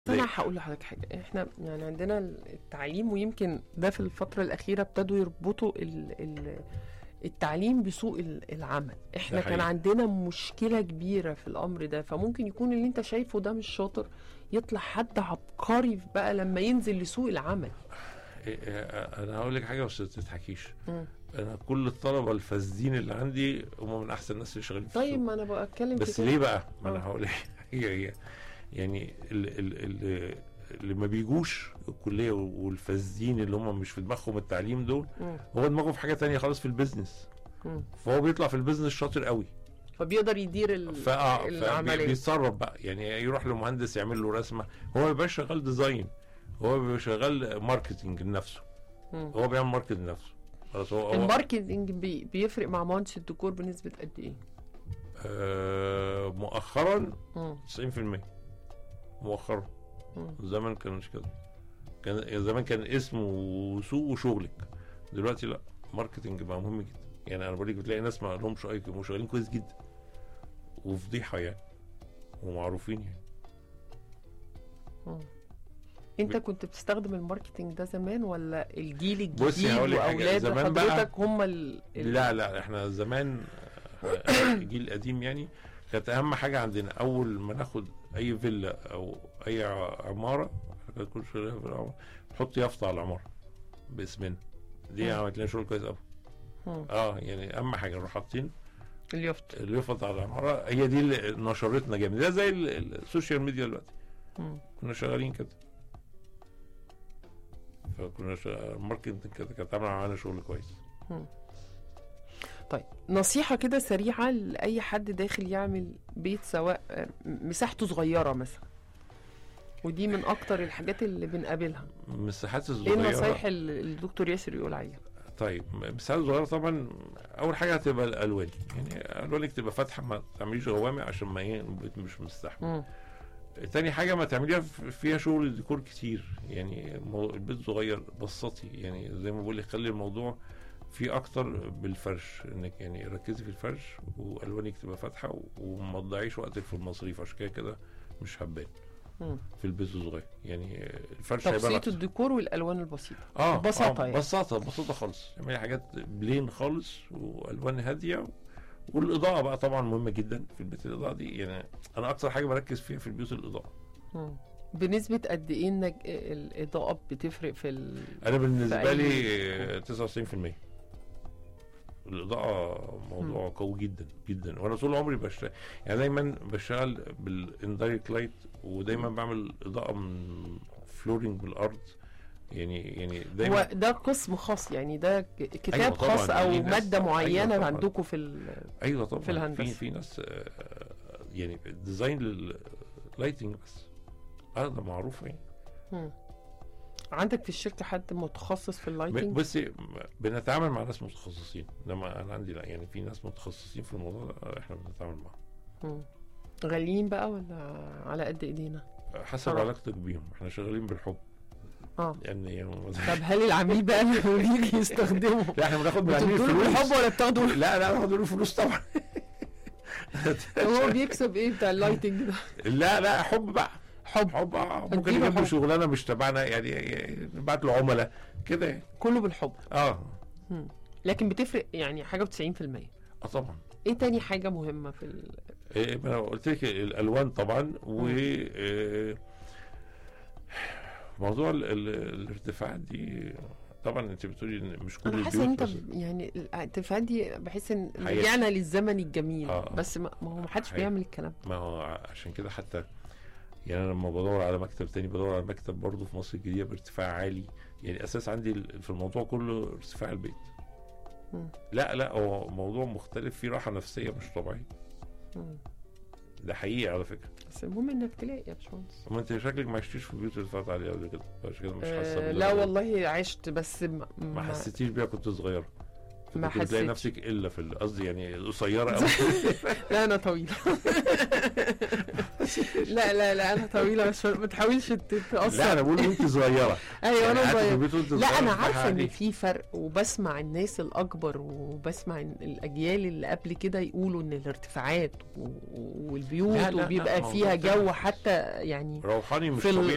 انا هقول لحضرتك حاجه احنا يعني عندنا التعليم ويمكن ده في الفتره الاخيره ابتدوا يربطوا ال ال التعليم بسوق ال- العمل احنا ده كان حقيقي. عندنا مشكله كبيره في الامر ده فممكن يكون اللي انت شايفه ده مش شاطر يطلع حد عبقري بقى لما ينزل لسوق العمل إيه، إيه، انا هقول لك حاجه بس ما تضحكيش مم. انا كل الطلبه الفاسدين اللي عندي هم من احسن الناس اللي شغالين في طيب السوق ما انا بتكلم في بس كده. ليه بقى؟ ما آه. انا هقول لك هي هي يعني ال- ال- ال- اللي ما بيجوش الكليه والفاسدين اللي هم مش في دماغهم التعليم دول مم. هو دماغه في حاجه تانية خالص في البيزنس مم. فهو بيطلع في البيزنس شاطر قوي فبيقدر يدير ال- فاه العمليه بيتصرف بقى يعني يروح لمهندس يعمل له رسمه هو ما بيبقاش شغال ديزاين هو بيبقى شغال ماركتنج لنفسه مم. هو بيعمل ماركت لنفسه خلاص هو هو الماركتنج بي بيفرق مع مهندس الديكور بنسبه قد ايه؟ آه مؤخرا مم. 90% مؤخرا مم. زمان كانش كده كان زمان كان اسم وسوق وشغلك دلوقتي لا ماركتنج بقى مهم جدا يعني انا بقول لك بتلاقي ناس ما لهمش اي كيو شغالين كويس جدا وفضيحه يعني ومعروفين يعني انت كنت بتستخدم الماركتينج ده زمان ولا الجيل بصي الجديد هقول لك حاجة، واولاد زمان بقى- حضرتك هم ال... ال- لا لا احنا زمان آه، الجيل القديم يعني كانت اهم حاجه عندنا اول ما ناخد اي فيلا او اي ع- عماره احنا كنا كل شويه في العماره نحط يافطه على العماره باسمنا دي مم. عملت لنا شغل كويس قوي مم. اه يعني اهم حاجه نروح حاطين اليافطة اليافطه على العماره هي دي اللي نشرتنا جامد ده زي ال- ال- السوشيال ميديا دلوقتي مم. كنا شغالين كده فكنا شغال الماركتنج كده كانت عامله معانا شغل كويس طيب نصيحة كده سريعة لأي حد داخل يعمل بيت سواء آه، مساحته صغيرة مثلا ودي من أكتر الحاجات اللي بنقابلها مساحات إيه الصغيره النصايح اللي الدكتور ياسر يقول عليها؟ طيب مساحات صغيره طبعا اول حاجه هتبقى الالوان يعني الوانك تبقى فاتحه ما تعمليش غوامق عشان ما ايه البيت مش مستحمل مم. تاني حاجه ما تعمليها ف- فيها شغل ديكور كتير يعني مو- البيت صغير بسطي يعني زي ما بقول لك خلي الموضوع فيه اكتر بالفرش انك يعني ركزي في الفرش والوانك تبقى فاتحه وما تضيعيش وقتك في المصاريف عشان كده كده مش هبان مم. في البيت الصغير يعني الفرش هيبقى تبسيط أكتر. الديكور والألوان البسيطة اه ببساطة آه يعني. بساطة بساطة خالص تعملي حاجات بلين خالص والوان هادية والاضاءة بقى طبعا مهمة جدا في البيت الاضاءة دي يعني انا اكتر حاجة بركز فيها في البيوت الاضاءة مم. بنسبة قد إيه إنك الإضاءة بتفرق في ال... انا بالنسبة في لي 99% الاضاءة موضوع قوي جدا جدا وانا طول عمري بشتغل يعني دايما بشتغل بالاندايركت لايت ودايما بعمل اضاءة من فلورنج بالارض يعني يعني هو دايما ده قسم خاص يعني ده ك- كتاب أيوة طبعاً، خاص او دي ناس- ماده أيوة معينه طبعاً. عندكم في ال... ايوه طبعا في الهندسة. في في ناس آه، يعني ديزاين لللايتنج بس اه ده معروف يعني مم. عندك في الشركه حد متخصص في ب- اللايتنج بس بنتعامل مع ناس متخصصين انما انا عندي لا يعني في ناس متخصصين في الموضوع ده احنا بنتعامل معاهم مم. غاليين بقى ولا على قد ايدينا حسب صراحة. علاقتك بيهم احنا شغالين بالحب اه يعني يعني طب هل العميل بقى اللي بيجي يستخدمه لا احنا بناخد من العميل بتدوا له بالحب فلوس ولا بتاخدوا لا لا بناخد له فلوس طبعا هو بيكسب ايه بتاع اللايتنج ده لا لا حب بقى حب حب آه، ممكن اديله نجيب له حب. شغلانه مش تبعنا يعني يعني نبعت له عملاء كده يعني. كله بالحب اه مم. لكن بتفرق يعني حاجه و90% اه طبعا ايه تاني حاجه مهمه في ال... إيه، ما انا قلت لك الالوان طبعا و آه، موضوع ال- ال- الارتفاعات دي طبعا انت بتقولي ان مش كل انا حاسه ان البيوت انت بس- ب- يعني الارتفاعات دي بحس ان حقيقة. رجعنا للزمن الجميل آه. بس ما ما هو ما حدش حقيقة. بيعمل الكلام ما هو ع- عشان كده حتى يعني انا لما بدور على مكتب تاني بدور على مكتب برضه في مصر الجديده بارتفاع عالي يعني اساس عندي ال- في الموضوع كله ارتفاع البيت مم. لا لا هو موضوع مختلف فيه راحه نفسيه مش طبيعيه مم. ده حقيقي على فكره بس المهم انك تلاقي يا باشمهندس ما انت شكلك ما عشتيش في بيوت ارتفاعات عاليه قبل كده عشان كده مش حاسه آه باللي لا أنا والله عشت بس ما, ما حسيتيش بيها كنت صغيره ما كنت بتلاقي حسيتش. نفسك الا في ال- قصدي يعني قصيره قوي لا انا طويله لا لا لا انا طويله بس ما تحاولش ت- تاثر لا انا بقول وانت صغيره ايوه يعني انا قاعدة في صغير البيت وانت لا صغيرة انا بتضحك عارفه ان عليك. في فرق وبسمع الناس الاكبر وبسمع إن الاجيال اللي قبل كده يقولوا ان الارتفاعات و- والبيوت لا، لا، لا، وبيبقى موضوع فيها تاني. جو حتى يعني روحاني مش في ال- طبيعي